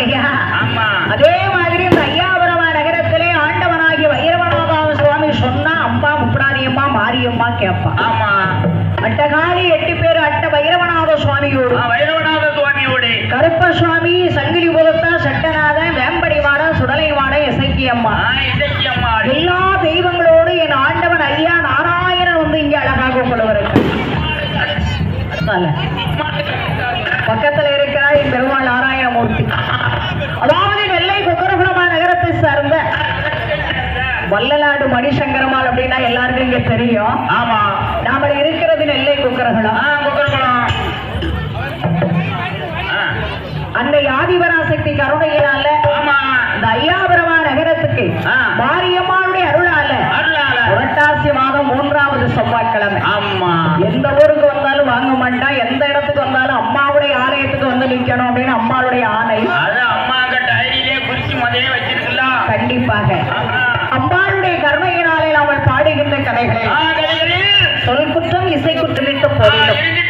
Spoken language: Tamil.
ஐயா ஆமா அதே மாதிரி இந்த ஐயாபுரமா நகரத்திலே ஆண்டவனாகிய வைரவநாத சுவாமி சொன்னா அம்பா முப்படாரியம்மா மாரியம்மா கேட்பா ஆமா அட்டகாலி எட்டு பேர் அட்ட வைரவநாத சுவாமியோடு ஆ, வைரவநாத சுவாமியோட கருப்ப சுவாமி சங்கிலி புதத்தா சட்டநாதன் வேம்படி வாட சுடலை வாட இசைக்கி அம்மா ஆ, இசைக்கு அம்மா எல்லா தெய்வங்களோடு என் ஆண்டவன் ஐயா நாராயணன் வந்து இங்கே அழகாக கொள்வருக்கு பக்கத்துல இருக்கிறார் என் பெருமாள் நாராயணமூர்த்தி அதாவது நெல்லை குக்கரகுளமா நகரத்தை சார்ந்த வல்லநாடு மணிசங்கரமால் அப்படின்னா எல்லாருக்கும் இங்க தெரியும் ஆமா நாம இருக்கிறது நெல்லை குக்கரகுளம் ஆ, குக்கரகுளம். ஆ, அந்த ஆதிபராசக்தி கருணையினால ஆமா இந்த ஐயாபுரமா நகரத்துக்கு ஆ. மாரியம்மாளுடைய அருளால அருளால. புரட்டாசி மாதம் மூன்றாவது செவ்வாய்க்கிழமை ஆமா எந்த ஊருக்கு வந்தாலும் வாங்க மாட்டான் எந்த இடத்துக்கு வந்தாலும் அம்மாவுடைய ஆலயத்துக்கு வந்து நிக்கணும் அப்படின்னு அம்மாவுடைய ஆணை அது அம்மாங்க டைரியிலே குறிச்சு முதலே வச்சிருக்கல கண்டிப்பாக அம்பாளுடைய கருணையினாலே நாமல் பாடுகின்ற கதைகளை ஆ, கலைகளில் சொல் குற்றம் இசை குற்றமிட்டு ஆ, போதிலும் இருந்து